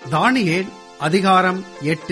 தானியேல் அதிகாரம் எட்டு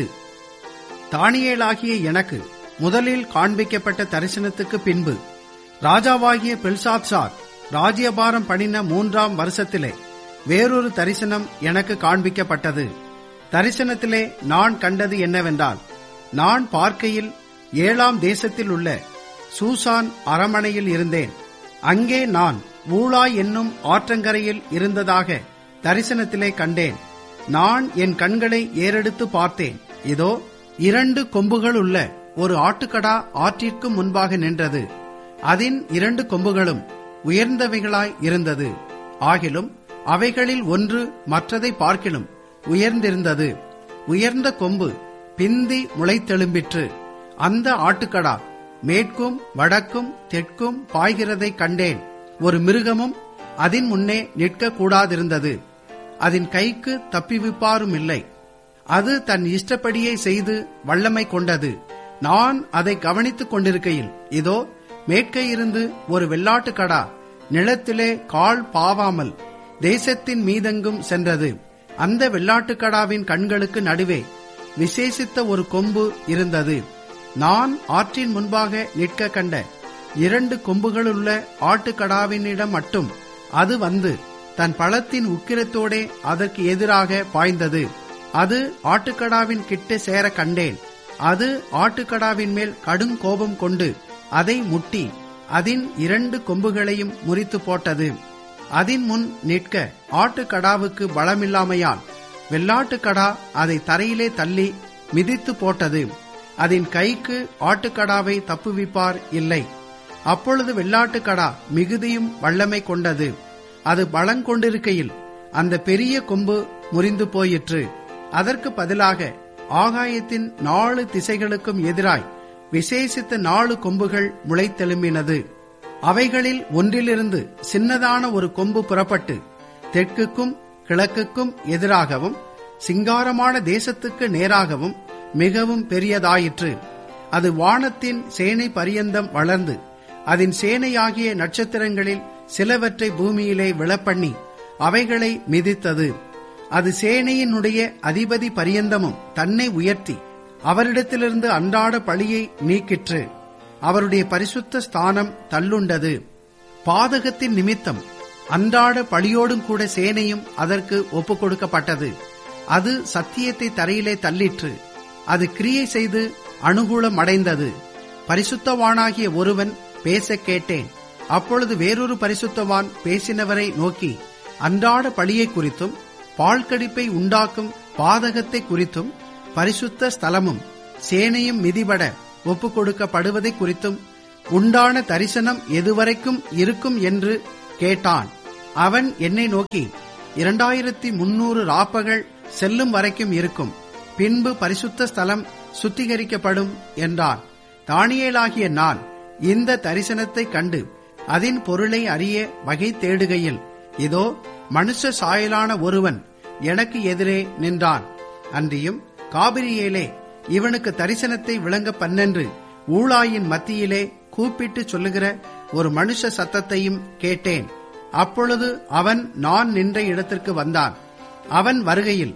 தானியேலாகிய எனக்கு முதலில் காண்பிக்கப்பட்ட தரிசனத்துக்கு பின்பு ராஜாவாகிய பெல்சாத்சார் ராஜ்யபாரம் பண்ணின மூன்றாம் வருஷத்திலே வேறொரு தரிசனம் எனக்கு காண்பிக்கப்பட்டது தரிசனத்திலே நான் கண்டது என்னவென்றால் நான் பார்க்கையில் ஏழாம் தேசத்தில் உள்ள சூசான் அரமனையில் இருந்தேன் அங்கே நான் ஊழாய் என்னும் ஆற்றங்கரையில் இருந்ததாக தரிசனத்திலே கண்டேன் நான் என் கண்களை ஏறெடுத்து பார்த்தேன் இதோ இரண்டு கொம்புகள் உள்ள ஒரு ஆட்டுக்கடா ஆற்றிற்கு முன்பாக நின்றது அதன் இரண்டு கொம்புகளும் உயர்ந்தவைகளாய் இருந்தது ஆகிலும் அவைகளில் ஒன்று மற்றதை பார்க்கிலும் உயர்ந்திருந்தது உயர்ந்த கொம்பு பிந்தி முளைத்தெழும்பிற்று அந்த ஆட்டுக்கடா மேற்கும் வடக்கும் தெற்கும் பாய்கிறதை கண்டேன் ஒரு மிருகமும் அதன் முன்னே நிற்க கூடாதிருந்தது அதன் கைக்கு தப்பிவிப்பாரும் இல்லை அது தன் இஷ்டப்படியே செய்து வல்லமை கொண்டது நான் அதை கவனித்துக் கொண்டிருக்கையில் இதோ மேற்கே இருந்து ஒரு வெள்ளாட்டுக்கடா நிலத்திலே கால் பாவாமல் தேசத்தின் மீதெங்கும் சென்றது அந்த வெள்ளாட்டுக்கடாவின் கண்களுக்கு நடுவே விசேஷித்த ஒரு கொம்பு இருந்தது நான் ஆற்றின் முன்பாக நிற்க கண்ட இரண்டு கொம்புகளுள்ள ஆட்டுக்கடாவினிடம் மட்டும் அது வந்து தன் பழத்தின் உக்கிரத்தோடே அதற்கு எதிராக பாய்ந்தது அது ஆட்டுக்கடாவின் கிட்ட சேர கண்டேன் அது ஆட்டுக்கடாவின் மேல் கடும் கோபம் கொண்டு அதை முட்டி அதன் இரண்டு கொம்புகளையும் முறித்து போட்டது அதன் முன் நிற்க ஆட்டுக்கடாவுக்கு பலமில்லாமையால் வெள்ளாட்டுக்கடா அதை தரையிலே தள்ளி மிதித்து போட்டது அதன் கைக்கு ஆட்டுக்கடாவை தப்புவிப்பார் இல்லை அப்பொழுது வெள்ளாட்டுக்கடா மிகுதியும் வல்லமை கொண்டது அது பலங்கொண்டிருக்கையில் அந்த பெரிய கொம்பு முறிந்து போயிற்று அதற்கு பதிலாக ஆகாயத்தின் நாலு திசைகளுக்கும் எதிராய் விசேஷித்த நாலு கொம்புகள் முளைத்தெழும்பினது அவைகளில் ஒன்றிலிருந்து சின்னதான ஒரு கொம்பு புறப்பட்டு தெற்குக்கும் கிழக்குக்கும் எதிராகவும் சிங்காரமான தேசத்துக்கு நேராகவும் மிகவும் பெரியதாயிற்று அது வானத்தின் சேனை பரியந்தம் வளர்ந்து அதன் சேனையாகிய நட்சத்திரங்களில் சிலவற்றை பூமியிலே விழப்பண்ணி அவைகளை மிதித்தது அது சேனையினுடைய அதிபதி பரியந்தமும் தன்னை உயர்த்தி அவரிடத்திலிருந்து அன்றாட பழியை நீக்கிற்று அவருடைய பரிசுத்த ஸ்தானம் தள்ளுண்டது பாதகத்தின் நிமித்தம் அன்றாட பழியோடும் கூட சேனையும் அதற்கு ஒப்புக் கொடுக்கப்பட்டது அது சத்தியத்தை தரையிலே தள்ளிற்று அது கிரியை செய்து அனுகூலம் அடைந்தது பரிசுத்தவானாகிய ஒருவன் பேச கேட்டேன் அப்பொழுது வேறொரு பரிசுத்தவான் பேசினவரை நோக்கி அன்றாட பழியை குறித்தும் பால்கடிப்பை உண்டாக்கும் பாதகத்தை குறித்தும் பரிசுத்த ஸ்தலமும் சேனையும் மிதிபட ஒப்புக் கொடுக்கப்படுவதை குறித்தும் உண்டான தரிசனம் எதுவரைக்கும் இருக்கும் என்று கேட்டான் அவன் என்னை நோக்கி இரண்டாயிரத்தி முன்னூறு ராப்பகள் செல்லும் வரைக்கும் இருக்கும் பின்பு பரிசுத்த ஸ்தலம் சுத்திகரிக்கப்படும் என்றான் தானியேலாகிய நான் இந்த தரிசனத்தை கண்டு அதன் பொருளை அறிய வகை தேடுகையில் இதோ மனுஷ சாயலான ஒருவன் எனக்கு எதிரே நின்றான் அன்றியும் காபிரியேலே இவனுக்கு தரிசனத்தை விளங்க பன்னென்று ஊழாயின் மத்தியிலே கூப்பிட்டு சொல்லுகிற ஒரு மனுஷ சத்தத்தையும் கேட்டேன் அப்பொழுது அவன் நான் நின்ற இடத்திற்கு வந்தான் அவன் வருகையில்